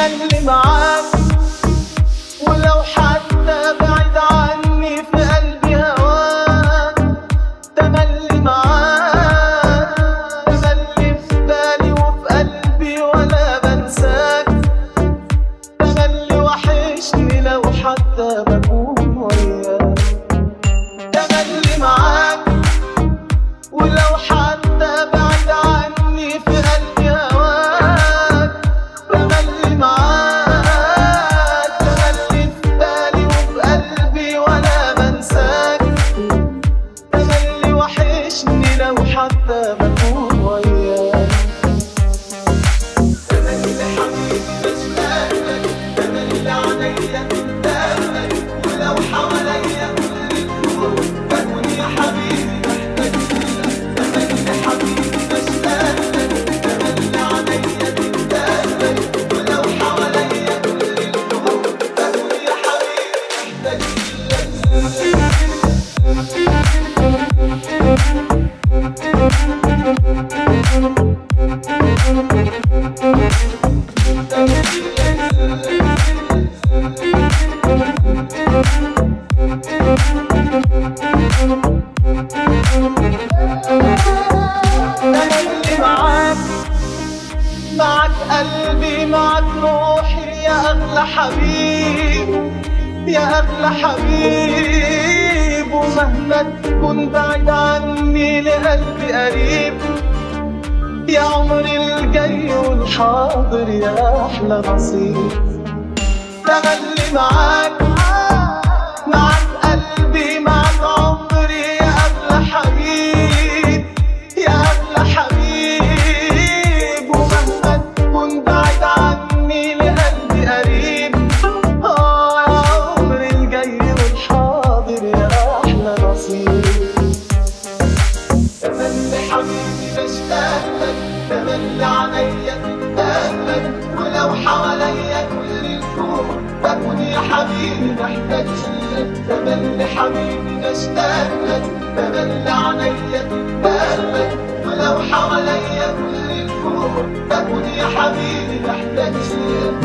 تملي معاك ولو حتى بعيد عني في قلبي هواك تملي معاك تملي في بالي وفي قلبي ولا بنساك تملي وحشني لو حتى بكون وياك تملي معاك ولو حتى بعد عني في قلبي هواك تملي معاك تملي في بالي وفي قلبي ولا بنساك تملي وحشني لو حتى بكون وياك تملي حبيبي بشتاق لك تملي عليا تندهلك ولو حواليا كل الكون بكون يا حبيبي محتاج لك تملي حبيبي بشتاق لك تملي عليا تندهلك ولو حواليا كل الكون بكون يا حبيبي محتاج لك تملي معاك معك قلبي معك روحي يا أغلى حبيب يا أغلى حبيب ومهما تكون بعيد عني لقلبي قريب يا عمري الجاي والحاضر يا أحلى نصيب تملي معاك معك قلبي معك عمري يا أغلى حبيب يا أغلى حبيب ومهما تكون بعيد عني لقلبي قريب آه يا عمري الجاي والحاضر يا أحلى نصيب تملي حبيبي بشتاق لك تملي عليا تندهلك ولو حواليا كل الكون بكون يا حبيبي محتاج لك تملي حبيبي بشتاق لك تملي عليا تندهلك ولو حواليا كل الكون بكون يا حبيبي محتاج لك